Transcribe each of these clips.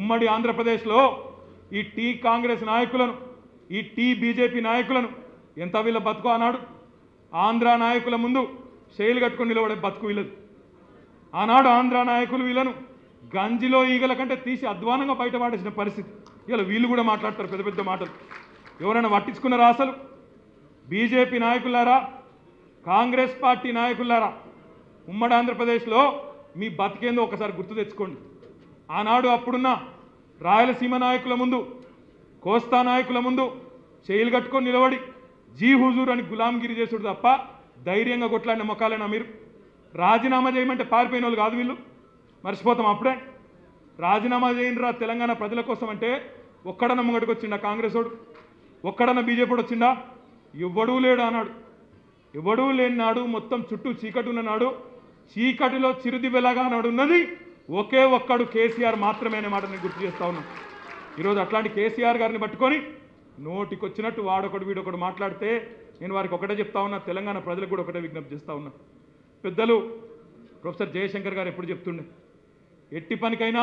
ఉమ్మడి ఆంధ్రప్రదేశ్లో ఈ టీ కాంగ్రెస్ నాయకులను ఈ టీ బీజేపీ నాయకులను ఎంత వీళ్ళ బతుకు అన్నాడు ఆంధ్ర నాయకుల ముందు శైలు కట్టుకొని నిలబడే బతుకు వీళ్ళది ఆనాడు ఆంధ్ర నాయకులు వీళ్ళను గంజిలో ఈగల కంటే తీసి అధ్వానంగా బయట పాడేసిన పరిస్థితి ఇలా వీళ్ళు కూడా మాట్లాడతారు పెద్ద పెద్ద మాటలు ఎవరైనా పట్టించుకున్నారా అసలు బీజేపీ నాయకులారా కాంగ్రెస్ పార్టీ నాయకులారా ఉమ్మడి ఆంధ్రప్రదేశ్లో మీ బతికేందో ఒకసారి గుర్తు తెచ్చుకోండి ఆనాడు అప్పుడున్న రాయలసీమ నాయకుల ముందు కోస్తా నాయకుల ముందు చేయిలు కట్టుకొని నిలబడి జీ హుజూర్ అని గులాంగిరి చేసుడు తప్ప ధైర్యంగా కొట్లాడిన మొక్కాలేనా మీరు రాజీనామా చేయమంటే పారిపోయిన వాళ్ళు కాదు వీళ్ళు మర్చిపోతాం అప్పుడే రాజీనామా చేయండిరా తెలంగాణ ప్రజల కోసం అంటే ఒక్కడన్న ముంగడికి వచ్చిండా కాంగ్రెస్ వాడు ఒక్కడన్న బీజేపీ వాడు వచ్చిండా ఎవ్వడూ లేడు అన్నాడు ఎవడూ లేని నాడు మొత్తం చుట్టూ చీకటి ఉన్న నాడు చీకటిలో చిరుదివెలాగా నడున్నది ఒకే ఒక్కడు కేసీఆర్ మాత్రమే అనే మాట నేను గుర్తు చేస్తా ఉన్నాను ఈరోజు అట్లాంటి కేసీఆర్ గారిని పట్టుకొని నోటికొచ్చినట్టు వాడొకడు వీడొకడు మాట్లాడితే నేను వారికి ఒకటే చెప్తా ఉన్నా తెలంగాణ ప్రజలకు కూడా ఒకటే విజ్ఞప్తి చేస్తా ఉన్నా పెద్దలు ప్రొఫెసర్ జయశంకర్ గారు ఎప్పుడు చెప్తుండే ఎట్టి పనికైనా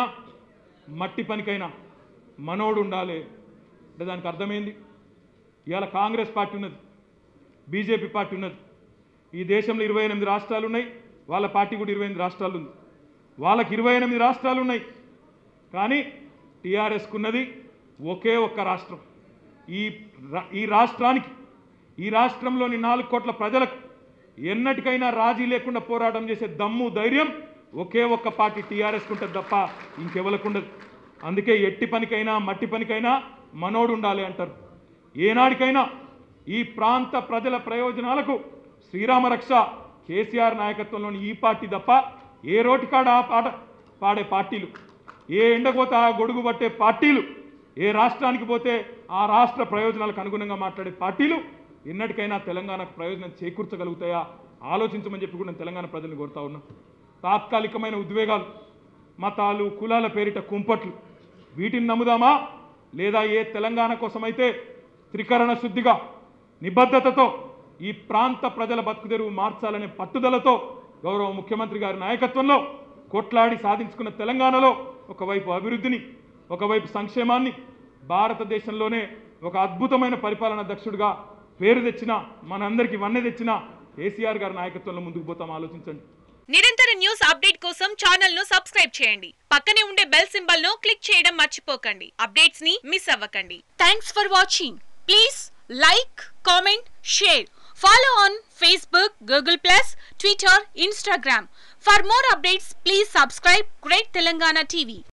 మట్టి పనికైనా మనోడు ఉండాలి అంటే దానికి అర్థమైంది ఇవాళ కాంగ్రెస్ పార్టీ ఉన్నది బీజేపీ పార్టీ ఉన్నది ఈ దేశంలో ఇరవై ఎనిమిది రాష్ట్రాలు ఉన్నాయి వాళ్ళ పార్టీ కూడా ఇరవై ఎనిమిది రాష్ట్రాలు ఉంది వాళ్ళకి ఇరవై ఎనిమిది రాష్ట్రాలు ఉన్నాయి కానీ టీఆర్ఎస్కు ఉన్నది ఒకే ఒక్క రాష్ట్రం ఈ రా- ఈ రాష్ట్రానికి ఈ రాష్ట్రంలోని నాలుగు కోట్ల ప్రజలకు ఎన్నటికైనా రాజీ లేకుండా పోరాటం చేసే దమ్ము ధైర్యం ఒకే ఒక్క పార్టీ టీఆర్ఎస్కి ఉంటుంది తప్ప ఇంకెవరికి ఉండదు అందుకే ఎట్టి పనికైనా మట్టి పనికైనా మనోడు ఉండాలి అంటారు ఏనాడికైనా ఈ ప్రాంత ప్రజల ప్రయోజనాలకు శ్రీరామ రక్ష కేసీఆర్ నాయకత్వంలోని ఈ పార్టీ తప్ప ఏ రోటికాడ ఆ పాట పాడే పార్టీలు ఏ ఎండకోత ఆ గొడుగు పట్టే పార్టీలు ఏ రాష్ట్రానికి పోతే ఆ రాష్ట్ర ప్రయోజనాలకు అనుగుణంగా మాట్లాడే పార్టీలు ఎన్నటికైనా తెలంగాణకు ప్రయోజనం చేకూర్చగలుగుతాయా ఆలోచించమని చెప్పి కూడా నేను తెలంగాణ ప్రజల్ని కోరుతా ఉన్నా తాత్కాలికమైన ఉద్వేగాలు మతాలు కులాల పేరిట కుంపట్లు వీటిని నమ్ముదామా లేదా ఏ తెలంగాణ కోసమైతే త్రికరణ శుద్ధిగా నిబద్ధతతో ఈ ప్రాంత ప్రజల బతుకుదెరువు మార్చాలనే పట్టుదలతో గౌరవ ముఖ్యమంత్రి గారి నాయకత్వంలో కొట్లాడి సాధించుకున్న తెలంగాణలో ఒకవైపు అభివృద్ధిని ఒకవైపు సంక్షేమాన్ని భారతదేశంలోనే ఒక అద్భుతమైన పరిపాలన దక్షుడిగా పేరు తెచ్చిన మనందరికీ వన్నె తెచ్చిన కేసీఆర్ గారి నాయకత్వంలో ముందుకు పోతాం ఆలోచించండి నిరంతర న్యూస్ అప్డేట్ కోసం ఛానల్ ను సబ్స్క్రైబ్ చేయండి పక్కనే ఉండే బెల్ సింబల్ ను క్లిక్ చేయడం మర్చిపోకండి అప్డేట్స్ ని మిస్ అవ్వకండి thanks for watching please like comment share follow on Facebook Google plus Twitter Instagram for more updates please subscribe great Telangana TV